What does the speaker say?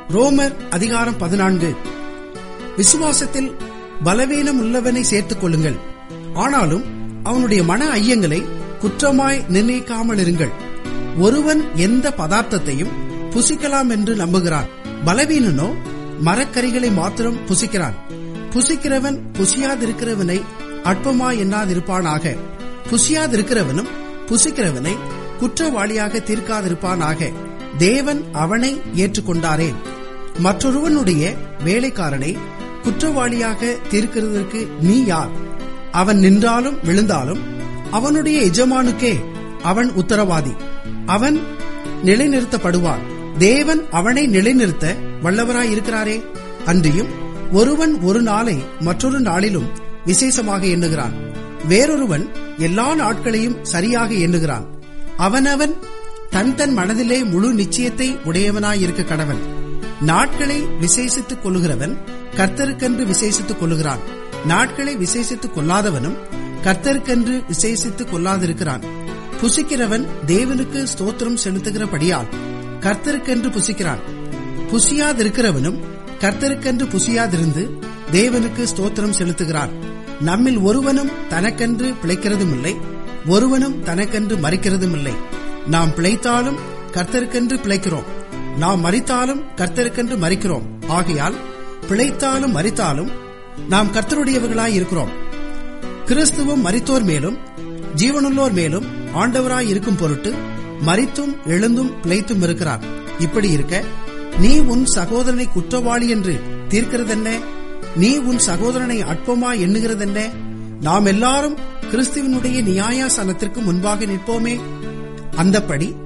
ரோமர் அதிகாரம் பதினான்கு விசுவாசத்தில் பலவீனம் உள்ளவனை சேர்த்துக் கொள்ளுங்கள் ஆனாலும் அவனுடைய மன ஐயங்களை குற்றமாய் நிர்ணயிக்காமல் இருங்கள் ஒருவன் எந்த பதார்த்தத்தையும் புசிக்கலாம் என்று நம்புகிறான் பலவீனனோ மரக்கறிகளை மாத்திரம் புசிக்கிறான் புசிக்கிறவன் புசியாதிருக்கிறவனை அற்பமாய் எண்ணாதிருப்பானாக புசியாதிருக்கிறவனும் புசிக்கிறவனை குற்றவாளியாக தீர்க்காதிருப்பானாக தேவன் அவனை ஏற்றுக்கொண்டாரே மற்றொருவனுடைய வேலைக்காரனை குற்றவாளியாக தீர்க்கிறதற்கு நீ யார் அவன் நின்றாலும் விழுந்தாலும் அவனுடைய எஜமானுக்கே அவன் உத்தரவாதி அவன் நிலைநிறுத்தப்படுவான் தேவன் அவனை நிலைநிறுத்த வல்லவராயிருக்கிறாரே அன்றியும் ஒருவன் ஒரு நாளை மற்றொரு நாளிலும் விசேஷமாக எண்ணுகிறான் வேறொருவன் எல்லா நாட்களையும் சரியாக எண்ணுகிறான் அவனவன் தன் தன் மனதிலே முழு நிச்சயத்தை உடையவனாயிருக்க கடவன் நாட்களை விசேஷித்துக் கொள்ளுகிறவன் கர்த்தருக்கென்று விசேஷித்துக் கொள்ளுகிறான் நாட்களை விசேஷித்துக் கொள்ளாதவனும் கர்த்தருக்கென்று விசேஷித்துக் கொள்ளாதிருக்கிறான் புசிக்கிறவன் தேவனுக்கு ஸ்தோத்திரம் செலுத்துகிறபடியால் கர்த்தருக்கென்று புசிக்கிறான் புசியாதிருக்கிறவனும் கர்த்தருக்கென்று புசியாதிருந்து தேவனுக்கு ஸ்தோத்திரம் செலுத்துகிறான் நம்மில் ஒருவனும் தனக்கென்று பிழைக்கிறதும் இல்லை ஒருவனும் தனக்கென்று மறிக்கிறதும் இல்லை நாம் பிழைத்தாலும் கர்த்தருக்கென்று பிழைக்கிறோம் நாம் மறித்தாலும் கர்த்தருக்கென்று மறிக்கிறோம் ஆகையால் பிழைத்தாலும் மறித்தாலும் நாம் கர்த்தருடையவர்களாய் இருக்கிறோம் கிறிஸ்துவும் மரித்தோர் மேலும் ஜீவனுள்ளோர் மேலும் ஆண்டவராய் இருக்கும் பொருட்டு மரித்தும் எழுந்தும் பிழைத்தும் இருக்கிறார் இப்படி இருக்க நீ உன் சகோதரனை குற்றவாளி என்று தீர்க்கிறதென்ன நீ உன் சகோதரனை அற்பமா எண்ணுகிறதென்ன நாம் எல்லாரும் கிறிஸ்துவனுடைய நியாயாசனத்திற்கு முன்பாக நிற்போமே அந்தப்படி